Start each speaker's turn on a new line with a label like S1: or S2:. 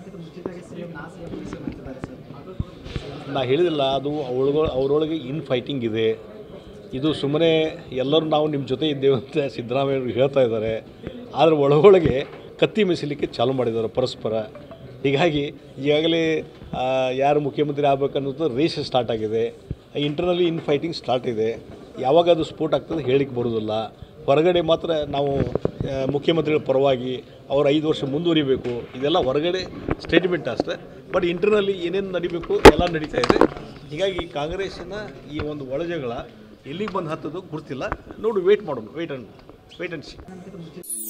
S1: ನಾ ಹೇಳಿದಿಲ್ಲ ಅದು ಅವಳಗ ಅವರೊಳಗೆ in fighting ಇದೆ ಇದು ಸುಮ್ಮನೆ ಎಲ್ಲರೂ ನಾವು ನಿಮ್ಮ ಜೊತೆ ಇದ್ದೇವೆ ಅಂತ ಸಿದ್ದರಾಮಯ್ಯವ್ರು ಹೇಳ್ತಾ ಇದ್ದಾರೆ ಆದರೆ ಒಳಗೊಳಗೆ ಕತ್ತಿ ಮೆಸಲಿಕ್ಕೆ ಚಾಲು ಮಾಡಿದ್ದಾರೆ ಪರಸ್ಪರ ಹೀಗಾಗಿ ಈಗಾಗಲೇ ಆ, ಯಾರು ಮುಖ್ಯಮಂತ್ರಿ ಆಗ್ಬೇಕನ್ನೋದು ರೇಸ್ ಸ್ಟಾರ್ಟ್ ಆಗಿದೆ ಇಂಟರ್ನಲ್ಲಿ ಇನ್ ಫೈಟಿಂಗ್ ಸ್ಟಾರ್ಟ್ ಇದೆ ಯಾವಾಗ ಅದು ಸ್ಫೋಟ ಆಗ್ತದೆ ಹೇಳಿಕ್ಕೆ ಬರೋದಿಲ್ಲ ಹೊರಗಡೆ ಮಾತ್ರ ನಾವು ಆ, ಮುಖ್ಯಮಂತ್ರಿಗಳ ಪರವಾಗಿ ಅವ್ರು ಐದು ವರ್ಷ ಮುಂದುವರಿಬೇಕು ಇದೆಲ್ಲ ಹೊರಗಡೆ ಸ್ಟೇಟ್ಮೆಂಟ್ ಅಷ್ಟೇ ಬಟ್ ಇಂಟರ್ನಲ್ಲಿ ಏನೇನು ನಡಿಬೇಕು ಎಲ್ಲ ನಡೀತಾ ಇದೆ ಹೀಗಾಗಿ ಕಾಂಗ್ರೆಸ್ಸಿನ ಈ ಒಂದು ಒಳಜಗಳ ಎಲ್ಲಿಗೆ ಬಂದು ಹತ್ತದು ಗುರ್ತಿಲ್ಲ ನೋಡು ವೇಟ್ ಮಾಡೋಣ wait and wait and C